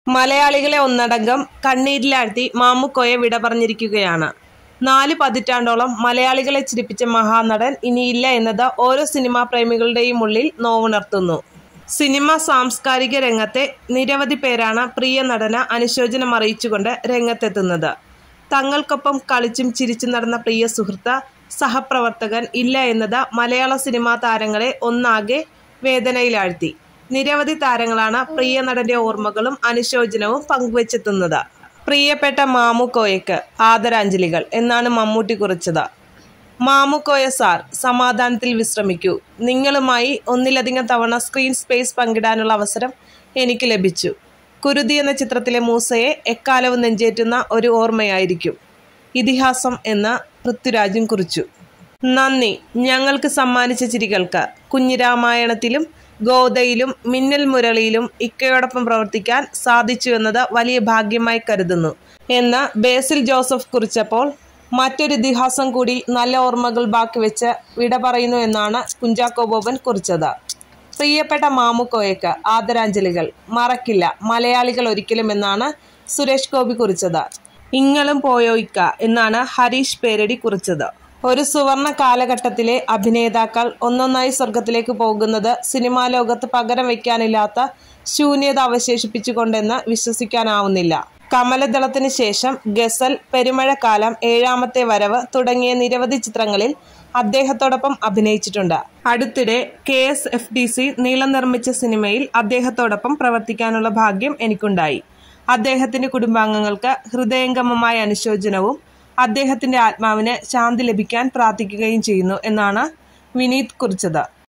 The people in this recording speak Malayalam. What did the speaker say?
മലയാളികളെ ഒന്നടങ്കം കണ്ണീരിലാഴ്ത്തി മാമുക്കോയെ വിട പറഞ്ഞിരിക്കുകയാണ് നാല് പതിറ്റാണ്ടോളം മലയാളികളെ ചിരിപ്പിച്ച മഹാനടൻ ഇനിയില്ല എന്നത് ഓരോ സിനിമാ പ്രേമികളുടെയും ഉള്ളിൽ നോവുണർത്തുന്നു സിനിമ സാംസ്കാരിക രംഗത്തെ നിരവധി പേരാണ് പ്രിയ നടന് അനുശോചനം അറിയിച്ചുകൊണ്ട് രംഗത്തെത്തുന്നത് തങ്ങൾക്കൊപ്പം കളിച്ചും ചിരിച്ചും നടന്ന പ്രിയ സുഹൃത്ത് സഹപ്രവർത്തകൻ ഇല്ല എന്നത് മലയാള സിനിമാ താരങ്ങളെ ഒന്നാകെ വേദനയിലാഴ്ത്തി നിരവധി താരങ്ങളാണ് പ്രിയ നടന്റെ ഓർമ്മകളും അനുശോചനവും പങ്കുവച്ചെത്തുന്നത് പ്രിയപ്പെട്ട മാമുക്കോയക്ക് ആദരാഞ്ജലികൾ എന്നാണ് മമ്മൂട്ടി കുറിച്ചത് മാമുക്കോയ സാർ സമാധാനത്തിൽ വിശ്രമിക്കൂ നിങ്ങളുമായി ഒന്നിലധികം തവണ സ്ക്രീൻ സ്പേസ് പങ്കിടാനുള്ള അവസരം എനിക്ക് ലഭിച്ചു കുരുതി എന്ന ചിത്രത്തിലെ മൂസയെ എക്കാലവും നെഞ്ചേറ്റുന്ന ഒരു ഓർമ്മയായിരിക്കും ഇതിഹാസം എന്ന് പൃഥ്വിരാജും കുറിച്ചു നന്ദി ഞങ്ങൾക്ക് സമ്മാനിച്ച ചിരികൾക്ക് കുഞ്ഞിരാമായണത്തിലും ഗോദയിലും മിന്നൽ മുരളിയിലും ഇക്കയോടൊപ്പം പ്രവർത്തിക്കാൻ സാധിച്ചു എന്നത് വലിയ ഭാഗ്യമായി കരുതുന്നു എന്ന് ബേസിൽ ജോസഫ് കുറിച്ചപ്പോൾ മറ്റൊരു ഇതിഹാസം കൂടി നല്ല ഓർമ്മകൾ ബാക്കി വെച്ച് വിട പറയുന്നു എന്നാണ് കുഞ്ചാക്കോ ബോബൻ കുറിച്ചത് പ്രിയപ്പെട്ട മാമുക്കോയക്ക് ആദരാഞ്ജലികൾ മറക്കില്ല മലയാളികൾ ഒരിക്കലും എന്നാണ് സുരേഷ് ഗോപി കുറിച്ചത് ഇങ്ങളും പോയോയിക്ക എന്നാണ് ഹരീഷ് പേരടി കുറിച്ചത് ഒരു സുവർണ കാലഘട്ടത്തിലെ അഭിനേതാക്കൾ ഒന്നൊന്നായി സ്വർഗത്തിലേക്ക് പോകുന്നത് സിനിമാ ലോകത്ത് പകരം വയ്ക്കാനില്ലാത്ത ശൂന്യത അവശേഷിപ്പിച്ചുകൊണ്ടെന്ന് വിശ്വസിക്കാനാവുന്നില്ല കമലദളത്തിന് ശേഷം ഗസൽ പെരുമഴക്കാലം ഏഴാമത്തെ വരവ് തുടങ്ങിയ നിരവധി ചിത്രങ്ങളിൽ അദ്ദേഹത്തോടൊപ്പം അഭിനയിച്ചിട്ടുണ്ട് അടുത്തിടെ K S F D C നീളം നിർമ്മിച്ച സിനിമയിൽ അദ്ദേഹത്തോടൊപ്പം പ്രവർത്തിക്കാനുള്ള ഭാഗ്യം എനിക്കുണ്ടായി അദ്ദേഹത്തിന്റെ കുടുംബാംഗങ്ങൾക്ക് ഹൃദയംഗമമായ അനുശോചനവും അദ്ദേഹത്തിന്റെ ആത്മാവിന് ശാന്തി ലഭിക്കാൻ പ്രാർത്ഥിക്കുകയും ചെയ്യുന്നു എന്നാണ് വിനീത് കുറിച്ചത്